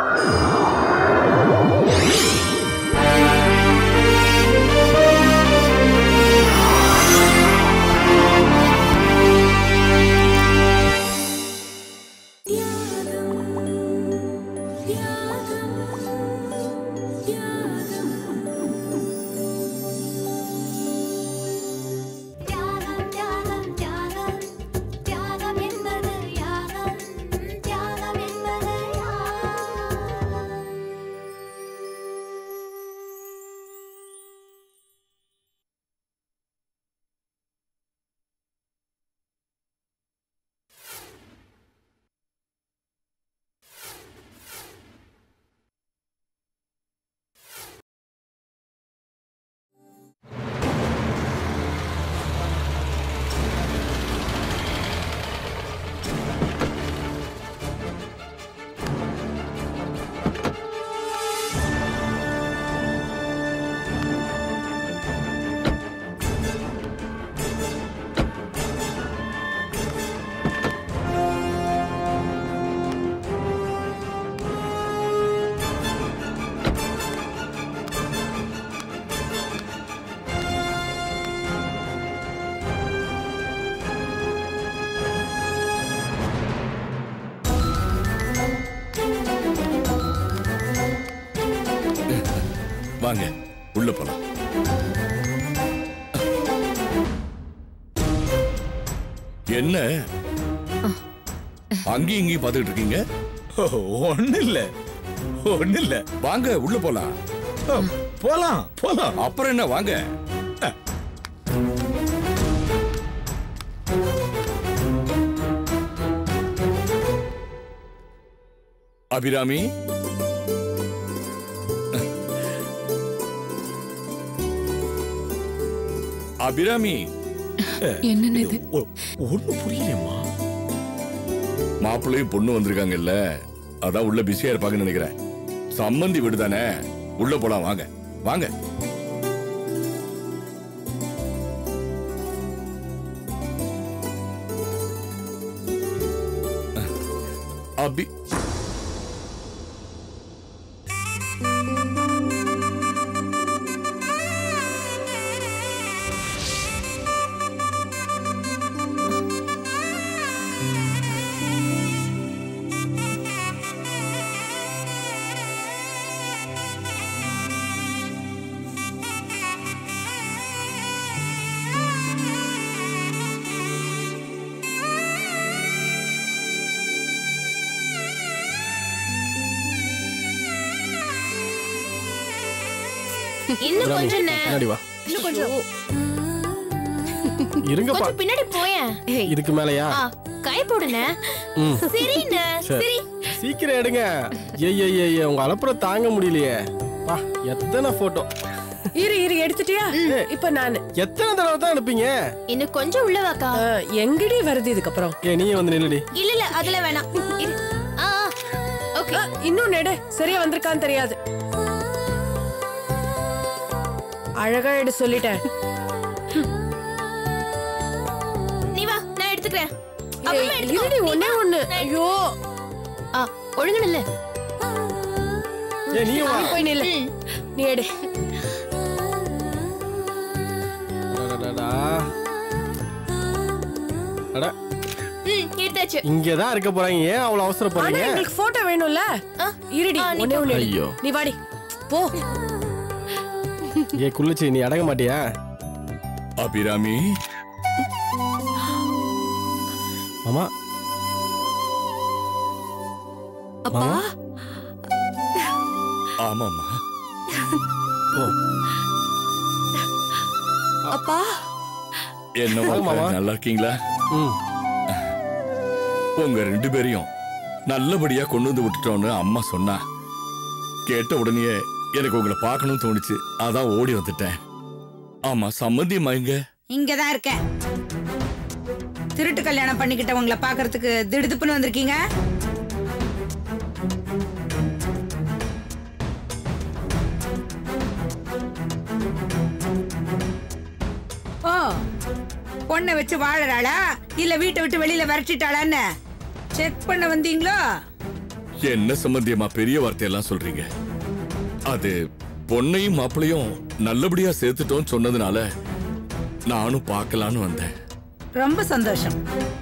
தியாகம் தியாகம் தியாகம் தியாகம் என்பது யாகம் தியாகம் என்பது யாகம் வாங்க உள்ள போலாம் என்ன அங்கேயும் இங்கேயும் பார்த்துக்கிட்டு இருக்கீங்க ஒண்ணு இல்ல ஒண்ணு இல்ல வாங்க உள்ள போலாம் போலாம் போலாம் அப்புறம் என்ன வாங்க அபிராமி அபிராமி என்னன்னு இது ஒ- ஒண்ணும் புரியலையம்மா மாப்பிள்ளையும் பொண்ணு வந்திருக்காங்கல்ல அதான் உள்ள பிஸியா இருப்பாங்கன்னு நினைக்கிறேன் சம்மந்தி வீடு தானே உள்ள போலாம் வாங்க வாங்க அபி இன்னும் கொஞ்சம் நே- பின்னாடி வா இன்னும் கொஞ்சம் இருங்கப்பா கொஞ்சம் பின்னாடி போயேன் இதுக்கு மேலயா ஆ, கை போடுன ம். சரிண்ணே சரி. சரி சீக்கிரம் எடுங்க ஏய் ஏய் ஏய் ஏய், உங்க அலப்புறம் தாங்க முடியலையே பா எத்தனை போட்டோ இரு இரு எடுத்துட்டியா இப்ப நானு எத்தனை தடவை தான் அனுப்பீங்க இன்னும் கொஞ்சம் உள்ள வாக்கா ஆ, எங்கடி வருது இதுக்கப்புறம் ஏ நீ வந்து நில்லுடி இல்ல இல்ல அதுல வேணாம் இரு. ஆ ஓகே ஆ, இன்னும் நெடு சரியா வந்திருக்கான்னு தெரியாது அழகா எடு சொல்லிட்டேன் நீ வா நான் எடுத்துக்கிறேன் ஏய், அப்புறமா எடுத்துக்கோ. இருடி நீ ஒண்ணே வா. ஒண்ணு நான் ஐயோ ஆ, ஒழுங்கு நில்லு ஏ நீ வா நீ போய் நில்லு ம். நீ எடு அடடடா. அட ம் எடுத்தாச்சு இங்கதான் இருக்க போறாங்க ஏன் அவ்வளவு ஆனா அவசரப்படுறீங்க எங்களுக்கு போட்டோ வேணும்ல ஆ, இருடி ஆ, நீ ஒண்ணே ஒண்ணு எடு. ஐயோ. நீ வாடி போ ஏ குள்ளுச்சி நீ அடங்க மாட்டியா அபிராமி மாமா அப்பா ஆமாம்மா ஓ அப்பா என்ன வாங்க, மாமா. நல்லா இருக்கீங்களா ம் உங்க ரெண்டு பேரையும் நல்லபடியா கொண்டு வந்து விட்டுட்டோன்னு அம்மா சொன்னா கேட்ட உடனே எனக்கு உங்களை பார்க்கணும்னு தோணுச்சு அதான் ஓடி வந்துட்டேன் ஆமா சம்மந்தியம்மா இங்க இங்கதான் இருக்கேன் திருட்டு கல்யாணம் பண்ணிக்கிட்டவங்கள பாக்குறதுக்கு திடுதுப்புன்னு வந்திருக்கீங்க ஓ பொண்ணை வச்சு வாழறாளா இல்ல வீட்டை விட்டு வெளியில விரட்டிட்டாளான்னு செக் பண்ண வந்தீங்களோ என்ன சம்பந்தியமா பெரிய வார்த்தையெல்லாம் சொல்றீங்க அது பொண்ணையும் மாப்பிளையும் நல்லபடியா சேர்த்துட்டோம்னு சொன்னதுனால நானும் பார்க்கலான்னு வந்தேன் ரொம்ப சந்தோஷம்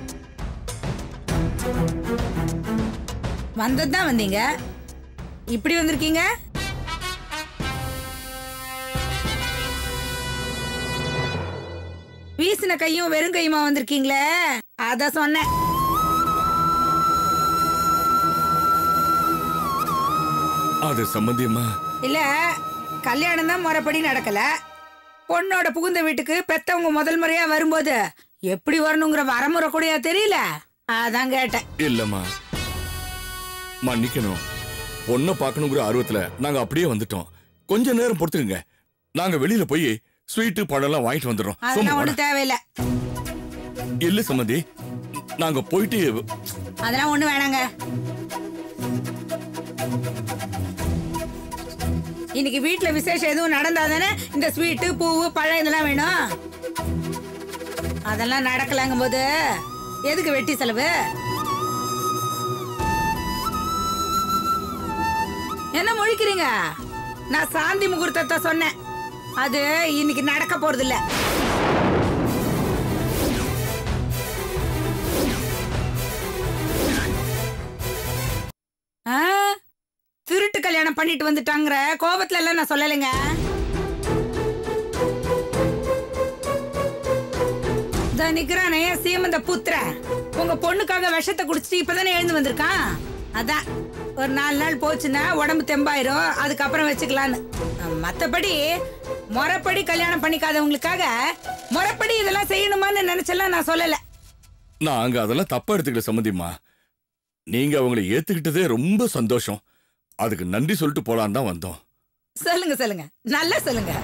வந்ததுதான் வந்தீங்க இப்படி வந்திருக்கீங்க வீசின கையும் வெறும் கையுமா வந்திருக்கீங்களே அத சொன்னேன் அது சம்பந்தியமா இல்ல கல்யாணம் தான் முறைப்படி நடக்கல பொண்ணோட புகுந்த வீட்டுக்கு பெத்தவங்க முதல் முறையா வரும்போது எப்படி வரணுங்கிற வரமுறை கூடயா தெரியல அதான் கேட்டேன் இல்லம்மா மன்னிக்கணும் பொண்ணை பார்க்கணுங்கிற ஆர்வத்துல நாங்க அப்படியே வந்துட்டோம் கொஞ்ச நேரம் பொறுத்துக்குங்க நாங்க வெளியில போய் ஸ்வீட்டு பழம்லாம் வாங்கிட்டு வந்துடுறோம் சும்மா அதெல்லாம் வாடா. ஒண்ணும் தேவையில்ல இல்ல சம்மந்தி நாங்க போயிட்டு அதெல்லாம் ஒண்ணு வேணாங்க இன்னைக்கு வீட்ல விசேஷம் எதுவும் நடந்தா தானே இந்த ஸ்வீட்டு பூவு பழம் இதெல்லாம் வேணும் அதெல்லாம் நடக்கலங்கும் போது எதுக்கு வெட்டி செலவு என்ன முழிக்கிறீங்க நான் சாந்தி முகூர்த்தத்தை சொன்னேன் அது இன்னைக்கு நடக்க போறது இல்ல ஆ? திருட்டு கல்யாணம் பண்ணிட்டு வந்துட்டாங்கிற கோபத்துல எல்லாம் நான் சொல்லலைங்க இதோ நிக்கிறானே சீமந்த புத்திர உங்க பொண்ணுக்காக விஷத்தை குடிச்சிட்டு இப்பதானே எழுந்து வந்திருக்கான் அதான் ஒரு நாலு நாள் போச்சுன்னா உடம்பு தெம்பாயிரும் அதுக்கப்புறம் வச்சுக்கலான்னு மத்தபடி முறைப்படி கல்யாணம் பண்ணிக்காதவங்களுக்காக முறைப்படி இதெல்லாம் செய்யணுமான்னு நினைச்செல்லாம் நான் சொல்லல நாங்க அதெல்லாம் தப்பா எடுத்துக்கல சம்மந்திம்மா நீங்க அவங்களை ஏத்துக்கிட்டதே ரொம்ப சந்தோஷம் அதுக்கு நன்றி சொல்லிட்டு போலான்னு தான் வந்தோம் சொல்லுங்க சொல்லுங்க நல்லா சொல்லுங்க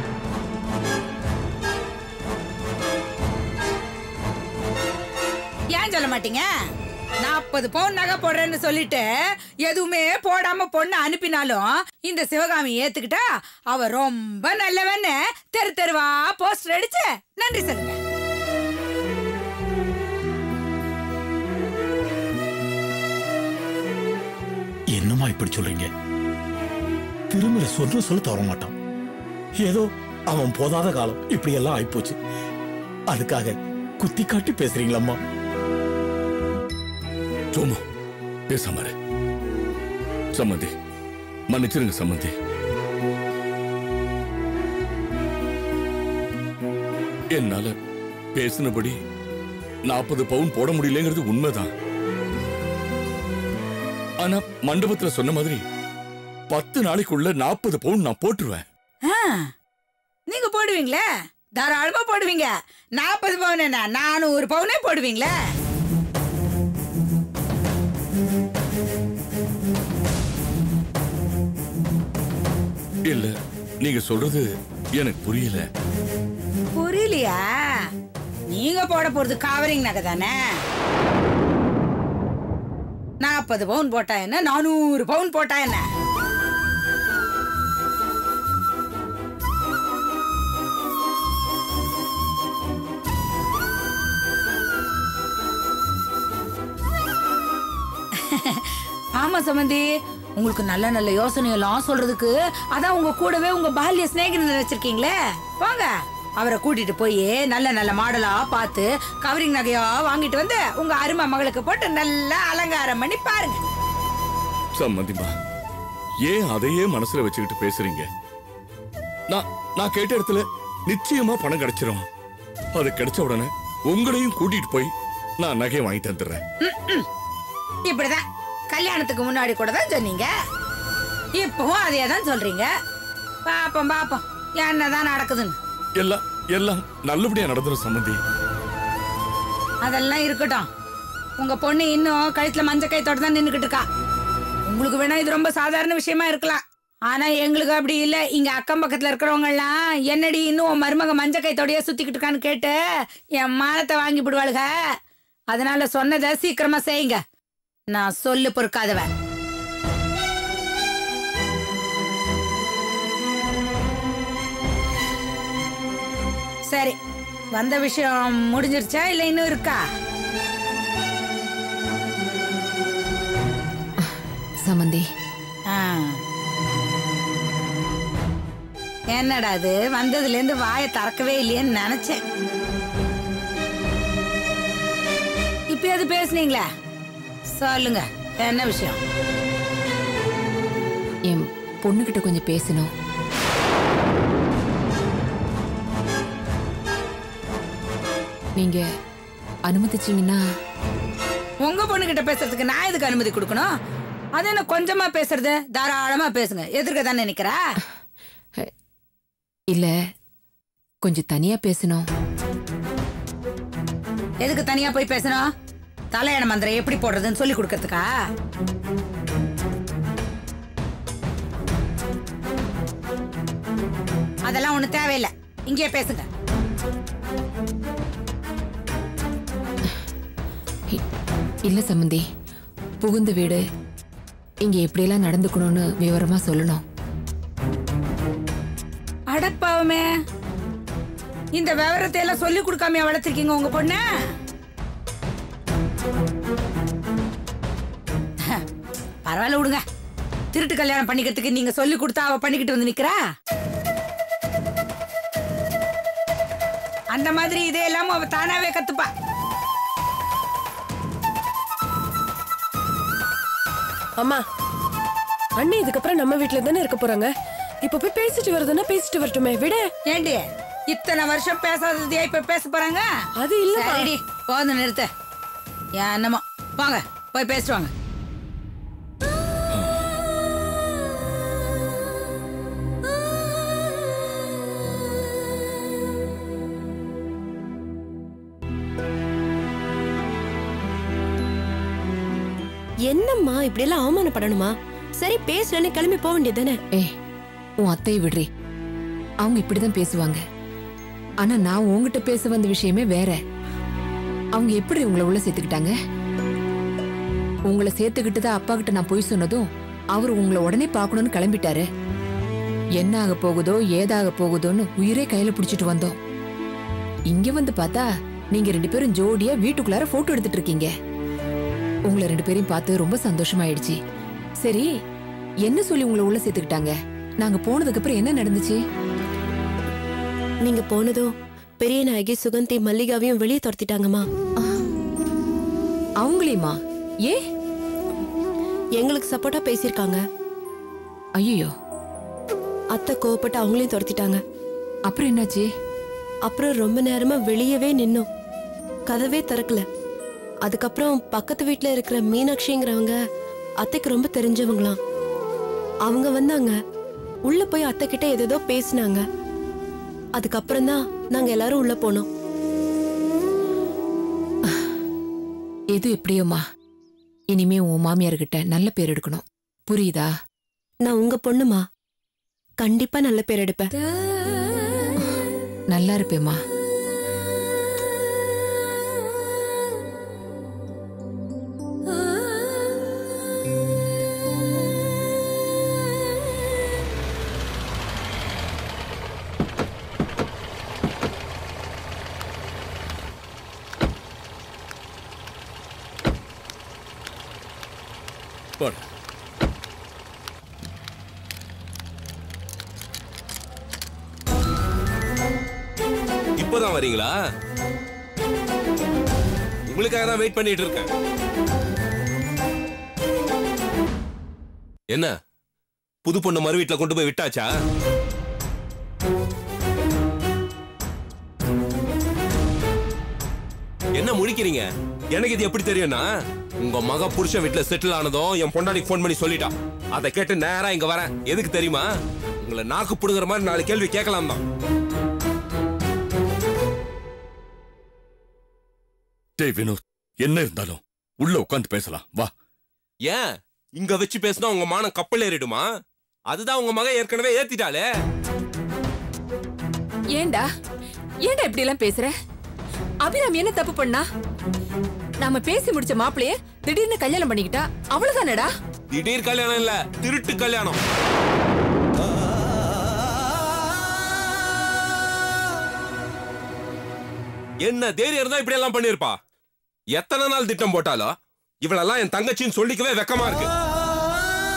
ஏன் சொல்ல மாட்டீங்க நாற்பது பவுன் நகை போடுறேன்னு சொல்லிட்டு எதுவுமே போடாம பொண்ணு அனுப்பினாலும் இந்த சிவகாமி ஏத்துக்கிட்டா அவ ரொம்ப நல்லவன்னு தெரு தெருவா போஸ்டர் அடிச்சு நன்றி சொல்லுங்க என்னம்மா இப்படி சொல்றீங்க திருமலை சொல்ற சொல்ல தவற மாட்டான் ஏதோ அவன் போதாத காலம் இப்படி எல்லாம் ஆயிப்போச்சு அதுக்காக குத்தி காட்டி பேசுறீங்களம்மா சோமு பேசாம இரு. சம்மந்தி மன்னிச்சிருங்க சம்மந்தி என்னால பேசினபடி நாற்பது பவுன் போட முடியலங்கிறது உண்மைதான் ஆனா மண்டபத்துல சொன்ன மாதிரி பத்து நாளைக்குள்ள நாற்பது பவுன் நான் போட்டுருவேன் ஆ, நீங்க போடுவீங்களே தாராளமா போடுவீங்க நாற்பது பவுன் என்ன நானூறு பவுனே போடுவீங்களே இல்ல நீங்க சொல்றது எனக்கு புரியல புரியலையா நீங்க போட போறது காவரிங் நகை தானே நாற்பது பவுன் போட்டா என்ன நானூறு பவுன் போட்டா என்ன ஆமா சமந்தி உங்களுக்கு நல்ல நல்ல யோசனை எல்லாம் சொல்றதுக்கு அதான் உங்க கூடவே உங்க பால்ய சிநேகிதர் வச்சிருக்கீங்களே போங்க அவரை கூட்டிட்டு போய் நல்ல நல்ல மாடலா பார்த்து கவரிங் நகையா வாங்கிட்டு வந்து உங்க அருமை மகளுக்கு போட்டு நல்லா அலங்காரம் பண்ணி பாருங்க சம்மந்திமா ஏன் அதையே மனசுல வச்சுக்கிட்டு பேசுறீங்க நான் நான் கேட்ட இடத்துல நிச்சயமா பணம் கிடைச்சிரும் அது கிடைச்ச உடனே உங்களையும் கூட்டிட்டு போய் நான் நகையை வாங்கி தந்துடுறேன் இப்படிதான் கல்யாணத்துக்கு முன்னாடி கூட தான் சொன்னீங்க இப்பவும் அதே தான் சொல்றீங்க பாப்போம் பாப்போம் என்னதான் நடக்குதுன்னு எல்லாம் எல்லாம் நல்லபடியா நடந்துரும் சம்மந்தி அதெல்லாம் இருக்கட்டும் உங்க பொண்ணு இன்னும் கழுத்துல மஞ்ச கைத்தோட தான் நின்னுகிட்டு இருக்கா உங்களுக்கு வேணா இது ரொம்ப சாதாரண விஷயமா இருக்கலாம் ஆனா எங்களுக்கு அப்படி இல்ல இங்க அக்கம் பக்கத்துல இருக்கிறவங்க எல்லாம் என்னடி இன்னும் உன் மருமக மஞ்ச கைத்தோடயே சுத்திக்கிட்டு இருக்கான்னு கேட்டு என் மானத்தை வாங்கி விடுவாளுக அதனால சொன்னதை சீக்கிரமா செய்யுங்க நான் சொல்லு பொறுக்காதவன் சரி வந்த விஷயம் முடிஞ்சிருச்சா இல்ல இன்னும் இருக்கா சம்மந்தி ஆ. என்னடா அது வந்ததுல இருந்து வாயை திறக்கவே இல்லையேன்னு நினைச்சேன் இப்ப அது பேசுனீங்களா சொல்லுங்க என்ன விஷயம் என் பொண்ணுகிட்ட கொஞ்சம் பேசணும் நீங்க அனுமதிச்சீங்கன்னா உங்க பொண்ணுகிட்ட பேசுறதுக்கு நான் எதுக்கு அனுமதி கொடுக்கணும் அது என்ன கொஞ்சமா பேசுறது தாராளமா பேசுங்க எதிர்க்க தானே நிக்கிறா இல்ல கொஞ்சம் தனியா பேசணும் எதுக்கு தனியா போய் பேசணும் தலையண மந்திரம் எப்படி போடுறதுன்னு சொல்லி கொடுக்கறதுக்கா அதெல்லாம் ஒண்ணு தேவையில்லை இங்கேயே பேசுங்க இ- இல்ல சம்மந்தி புகுந்த வீடு இங்க எப்படியெல்லாம் நடந்துக்கணும்னு விவரமா சொல்லணும் அடப்பாவுமே இந்த விவரத்தை எல்லாம் சொல்லி கொடுக்காம வளர்த்திருக்கீங்க உங்க பொண்ண பரவாயில்ல விடுங்க திருட்டு கல்யாணம் பண்ணிக்கிறதுக்கு நீங்க சொல்லி கொடுத்தா அவ பண்ணிக்கிட்டு வந்து நிக்கிறா அந்த மாதிரி இதே இல்லாம அவ தானாவே கத்துப்பா அம்மா அண்ணி இதுக்கப்புறம் நம்ம வீட்ல தானே இருக்க போறாங்க இப்ப போய் பேசிட்டு வருதுன்னா பேசிட்டு வரட்டுமே விட ஏண்டி இத்தனை வருஷம் பேசாததையா இப்ப பேச போறாங்க அது இல்லம்மா. சரிடி போதும் நிறுத்த என்னமோ வாங்க போய் பேசிட்டு வாங்க என்னம்மா இப்படி எல்லாம் அவமானப்படணுமா சரி பேசலன்னு கிளம்பி போக வேண்டியதானே ஏ உன் அத்தையை விடுறி அவங்க இப்படிதான் பேசுவாங்க ஆனா நான் உன்கிட்ட பேச வந்த விஷயமே வேற அவங்க எப்படி உங்களை உள்ள சேர்த்துக்கிட்டாங்க உங்களை சேர்த்துக்கிட்டு தான் அப்பா கிட்ட நான் போய் சொன்னதும் அவர் உங்களை உடனே பார்க்கணும்னு கிளம்பிட்டாரு என்ன ஆக போகுதோ ஏதாக போகுதோன்னு உயிரே கையில பிடிச்சிட்டு வந்தோம் இங்க வந்து பார்த்தா நீங்க ரெண்டு பேரும் ஜோடியா வீட்டுக்குள்ளார போட்டோ எடுத்துட்டு இருக்கீங்க உங்களை ரெண்டு பேரையும் பார்த்து ரொம்ப சந்தோஷமாயிடுச்சு சரி என்ன சொல்லி உங்களை உள்ள சேர்த்துக்கிட்டாங்க நாங்க போனதுக்கு அப்புறம் என்ன நடந்துச்சு நீங்க போனதும் பெரிய நாயகி சுகந்தி மல்லிகாவையும் வெளியே துரத்திட்டாங்கம்மா அவங்களையுமா ஏ எங்களுக்கு சப்போர்ட்டா பேசியிருக்காங்க ஐயோ அத்தை கோவப்பட்டு அவங்களையும் துரத்திட்டாங்க அப்புறம் என்னாச்சு அப்புறம் ரொம்ப நேரமா வெளியவே நின்னோம் கதவே திறக்கல அதுக்கப்புறம் பக்கத்து வீட்ல இருக்கிற மீனாட்சிங்கிறவங்க அத்தைக்கு ரொம்ப தெரிஞ்சவங்களாம் அவங்க வந்தாங்க உள்ள போய் அத்தை கிட்ட ஏதேதோ பேசினாங்க அதுக்கப்புறம் தான் நாங்க எல்லாரும் உள்ள போனோம் எது எப்படியோமா இனிமே உன் மாமியார்கிட்ட நல்ல பேர் எடுக்கணும் புரியுதா நான் உங்க பொண்ணுமா கண்டிப்பா நல்ல பேர் எடுப்பேன் நல்லா இருப்பேம்மா போடு இப்பதான் வரீங்களா உங்களுக்காக தான் வெயிட் பண்ணிட்டு இருக்கேன் என்ன புது பொண்ணு மறு வீட்டுல கொண்டு போய் விட்டாச்சா என்ன முடிக்கிறீங்க எனக்கு இது எப்படி தெரியும்னா உங்க மக புருஷன் வீட்டுல செட்டில் ஆனதும் என் பொண்டாடிக்கு ஃபோன் பண்ணி சொல்லிட்டான் அதை கேட்டு நேரா இங்க வரேன் எதுக்கு தெரியுமா உங்களை நாக்கு புடுங்குற மாதிரி நாலு கேள்வி கேட்கலாம் தான் டேய் வினோத் என்ன இருந்தாலும் உள்ள உட்காந்து பேசலாம் வா ஏன் இங்க வச்சு பேசினா உங்க மானம் கப்பல் ஏறிடுமா அதுதான் உங்க மகன் ஏற்கனவே ஏத்திட்டாளே ஏண்டா ஏண்டா இப்படி எல்லாம் பேசுற அபிராமி என்ன தப்பு பண்ணா நாம பேசி முடிச்ச மாப்பிளைய திடீர்னு கல்யாணம் பண்ணிக்கிட்டா அவ்வளவுதானடா திடீர் கல்யாணம் இல்ல திருட்டு கல்யாணம் என்ன தைரியம் இருந்தா இப்படி எல்லாம் பண்ணிருப்பா எத்தனை நாள் திட்டம் போட்டாலும் இவளெல்லாம் என் தங்கச்சின்னு சொல்லிக்கவே வெக்கமா இருக்கு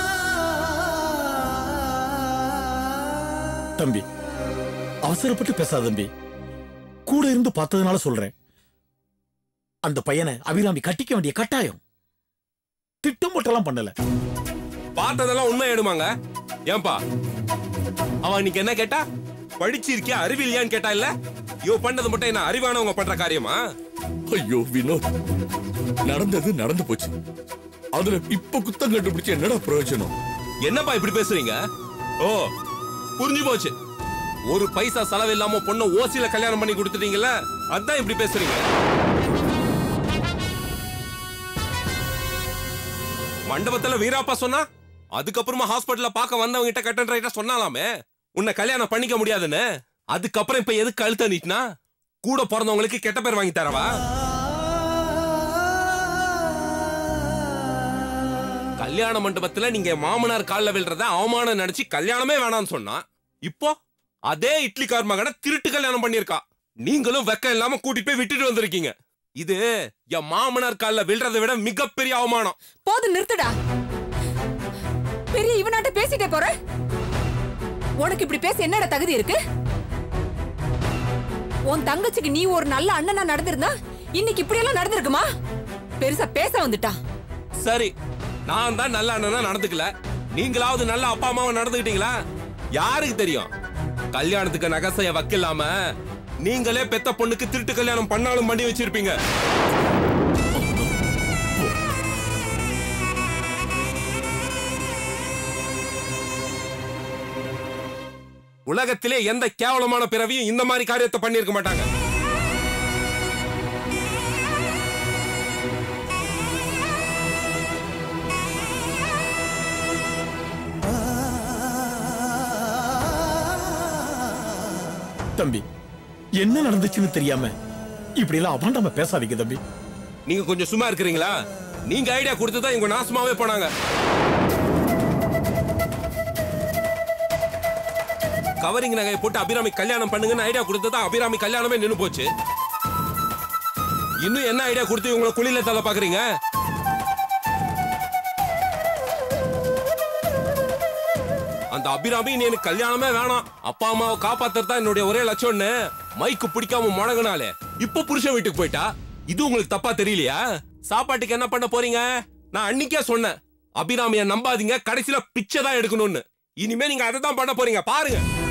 தம்பி அவசரப்பட்டு பேசாத தம்பி கூட இருந்து பார்த்ததுனால சொல்றேன் அந்த பையனை அபிராமி கட்டிக்க வேண்டிய கட்டாயம் திட்டம் போட்டெல்லாம் பண்ணல பார்த்ததெல்லாம் உண்மை எடுமாங்க ஏன்பா அவன் இன்னைக்கு என்ன கேட்டா படிச்சிருக்கியா அறிவில்லையான்னு கேட்டா இல்ல இவ பண்ணது மட்டும் என்ன அறிவானவங்க பண்ற காரியமா ஐயோ வினோத் நடந்தது நடந்து போச்சு அதுல இப்ப குத்தம் கண்டுபிடிச்சு என்னடா பிரயோஜனம் என்னப்பா இப்படி பேசுறீங்க ஓ புரிஞ்சு போச்சு ஒரு பைசா செலவு இல்லாம பொண்ணை ஓசியில கல்யாணம் பண்ணி கொடுத்துட்டீங்கல்ல அதான் இப்படி பேசுறீங்க மண்டபத்துல வீராப்பா சொன்னா அதுக்கப்புறமா ஹாஸ்பிடல்ல பார்க்க வந்தவங்க கிட்ட கட்டன் ரைட்டா சொன்னாலாமே உன்னை கல்யாணம் பண்ணிக்க முடியாதுன்னு அதுக்கப்புறம் இப்ப எதுக்கு கழுத்த நீட்டினா கூட பிறந்தவங்களுக்கு கெட்ட பேர் வாங்கி தரவா கல்யாண மண்டபத்துல நீங்க மாமனார் கால்ல விழுறத அவமானம் நினைச்சு கல்யாணமே வேணாம்னு சொன்னா இப்போ அதே இட்லிக்கார் மகனை திருட்டு கல்யாணம் பண்ணிருக்கா நீங்களும் வெக்கம் இல்லாம கூட்டிட்டு போய் விட்டுட்டு வந்திருக்கீங்க இது என் மாமனார் கால்ல விழுறதை விட மிகப்பெரிய அவமானம் போதும் நிறுத்துடா பெரிய இவனாட்ட பேசிட்டே போற உனக்கு இப்படி பேச என்னடா தகுதி இருக்கு உன் தங்கச்சிக்கு நீ ஒரு நல்ல அண்ணனா நடந்திருந்தா இன்னைக்கு இப்படி எல்லாம் நடந்திருக்குமா பெருசா பேச வந்துட்டா சரி நான் தான் நல்ல அண்ணனா நடந்துக்கல நீங்களாவது நல்ல அப்பா அம்மாவை நடந்துக்கிட்டீங்களா யாருக்கு தெரியும் கல்யாணத்துக்கு நகசைய வைக்கலாம நீங்களே பெத்த பொண்ணுக்கு திருட்டு கல்யாணம் பண்ணாலும் பண்ணி வச்சிருப்பீங்க உலகத்திலே எந்த கேவலமான பிறவியும் இந்த மாதிரி காரியத்தை பண்ணிருக்க மாட்டாங்க தம்பி என்ன நடந்துச்சுன்னு தெரியாம இப்படி எல்லாம் அபாண்டமா பேசாதீங்க தம்பி நீங்க கொஞ்சம் சும்மா இருக்கிறீங்களா நீங்க ஐடியா கொடுத்துதான் இவங்க நாசமாவே போனாங்க கவரிங் நகையை போட்டு அபிராமி கல்யாணம் பண்ணுங்கன்னு ஐடியா கொடுத்ததான் அபிராமி கல்யாணமே நின்னு போச்சு இன்னும் என்ன ஐடியா கொடுத்து இவங்களை குழியில தள்ள பாக்குறீங்க அந்த அபிராமி நீ எனக்கு கல்யாணமே வேணாம் அப்பா அம்மாவை காப்பாத்துறது தான் என்னுடைய ஒரே லட்சம்னு மைக்கு பிடிக்காம முழங்கினாலே இப்ப புருஷன் வீட்டுக்கு போயிட்டா இது உங்களுக்கு தப்பா தெரியலையா சாப்பாட்டுக்கு என்ன பண்ண போறீங்க நான் அன்னைக்கே சொன்னேன் அபிராமிய நம்பாதீங்க கடைசியில பிச்சை தான் எடுக்கணும்னு இனிமே நீங்க அதை தான் பண்ண போறீங்க பாருங்க